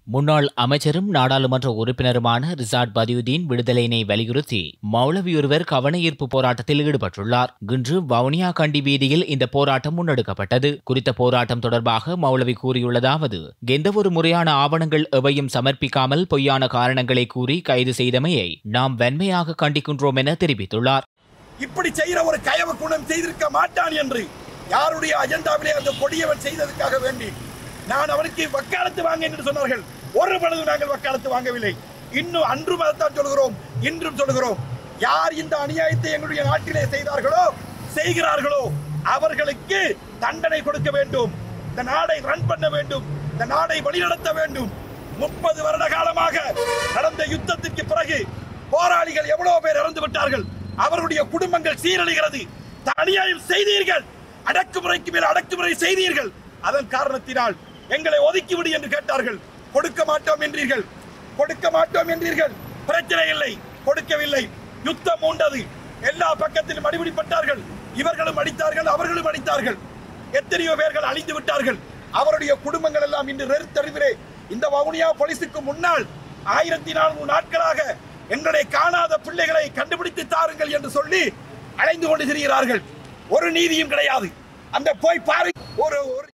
முன்னாள் அமைச்சரும் நாடாளுமன்ற உறுப்பினருமான ரிசாட் பதியுதீன் விடுதலையினை வலியுறுத்தி மௌலவியொருவர் கவனஈர்ப்பு போராட்டத்தில் ஈடுபட்டுள்ளார் இன்று வவுனியா கண்டி வீதியில் இந்த போராட்டம் முன்னெடுக்கப்பட்டது குறித்த போராட்டம் தொடர்பாக மௌலவி கூறியுள்ளதாவது எந்தவொரு முறையான ஆவணங்கள் எவையும் சமர்ப்பிக்காமல் பொய்யான காரணங்களை கூறி கைது செய்தமையை நாம் வன்மையாக கண்டிக்கின்றோம் என தெரிவித்துள்ளார் இப்படி செய்கிற ஒரு கயவ குணம் செய்திருக்க மாட்டான் என்று யாருடைய அஜெண்டாவிலே அந்த கொடியவன் செய்ததற்காக வேண்டி நான் அவனுக்கு வக்காலத்து வாங்க என்று சொன்னார்கள் ஒரு பொழுது நாங்கள் வக்காலத்து வாங்கவில்லை இன்னும் அன்றும் அதைத்தான் சொல்கிறோம் இன்றும் சொல்கிறோம் யார் இந்த அநியாயத்தை எங்களுடைய நாட்டிலே செய்தார்களோ செய்கிறார்களோ அவர்களுக்கு தண்டனை கொடுக்க வேண்டும் இந்த நாடை ரன் பண்ண வேண்டும் இந்த நாடை வழிநடத்த வேண்டும் முப்பது வருட காலமாக நடந்த யுத்தத்திற்கு பிறகு போராளிகள் எவ்வளவு பேர் இறந்து விட்டார்கள் அவருடைய குடும்பங்கள் சீரழிகிறது இந்த அநியாயம் செய்தீர்கள் அடக்குமுறைக்கு மேல் அடக்குமுறை செய்தீர்கள் அதன் காரணத்தினால் எங்களை ஒதுக்கிவிடு என்று கேட்டார்கள் கொடுக்க மாட்டோம் என்றீர்கள் கொடுக்க மாட்டோம் என்றீர்கள் பிரச்சனை இல்லை கொடுக்கவில்லை யுத்தம் மூண்டது எல்லா பக்கத்திலும் அடிபிடிப்பட்டார்கள் இவர்களும் அடித்தார்கள் அவர்களும் அடித்தார்கள் எத்தனையோ பேர்கள் அழிந்து விட்டார்கள் அவருடைய குடும்பங்கள் எல்லாம் இன்று நெருத்தறிவிலே இந்த வவுனியா போலீஸுக்கு முன்னால் ஆயிரத்தி நானூறு நாட்களாக எங்களை காணாத பிள்ளைகளை கண்டுபிடித்து தாருங்கள் என்று சொல்லி அலைந்து கொண்டு திரிகிறார்கள் ஒரு நீதியும் கிடையாது அந்த போய் பாரு ஒரு ஒரு